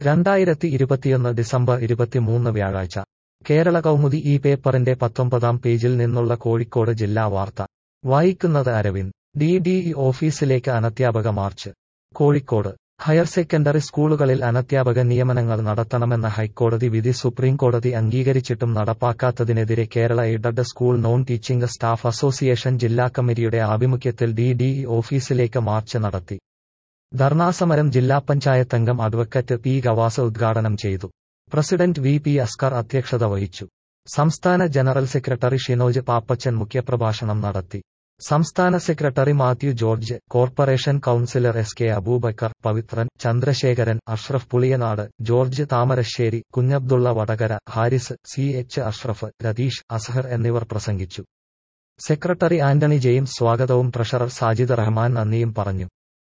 രണ്ടായിരത്തി ഇരുപത്തിയൊന്ന് ഡിസംബർ ഇരുപത്തിമൂന്ന് വ്യാഴാഴ്ച കേരള കൗമുദി ഈ പേപ്പറിന്റെ പത്തൊമ്പതാം പേജിൽ നിന്നുള്ള കോഴിക്കോട് ജില്ലാ വാർത്ത വായിക്കുന്നത് അരവിന്ദ് ഡി ഡി ഇ ഓഫീസിലേക്ക് അനധ്യാപക മാർച്ച് കോഴിക്കോട് ഹയർ സെക്കൻഡറി സ്കൂളുകളിൽ അനധ്യാപക നിയമനങ്ങൾ നടത്തണമെന്ന ഹൈക്കോടതി വിധി സുപ്രീംകോടതി അംഗീകരിച്ചിട്ടും നടപ്പാക്കാത്തതിനെതിരെ Kerala aided school non teaching staff association ജില്ലാ കമ്മിറ്റിയുടെ ആഭിമുഖ്യത്തിൽ ഡി ഡി ഇ ഓഫീസിലേക്ക് മാർച്ച് നടത്തി ധർണാസമരം ജില്ലാ പഞ്ചായത്ത് അംഗം അഡ്വക്കറ്റ് പി ഗവാസ് ഉദ്ഘാടനം ചെയ്തു പ്രസിഡന്റ് വി പി അസ്കർ അധ്യക്ഷത വഹിച്ചു സംസ്ഥാന ജനറൽ സെക്രട്ടറി ഷിനോജ് പാപ്പച്ചൻ മുഖ്യപ്രഭാഷണം നടത്തി സംസ്ഥാന secretary Mathew George corporation councillor S K Aboobacker Pavithran Chandrasekharan Ashraf Puliyanad George Thamarassery Kunhabdulla Vadakara Haris C H Ashraf Ratheesh Azhar എന്നിവർ പ്രസംഗിച്ചു സെക്രട്ടറി ആന്റണി ജെയിംസ് സ്വാഗതവും ട്രഷറർ സാജിദ് റഹ്മാൻ നന്ദിയും പറഞ്ഞു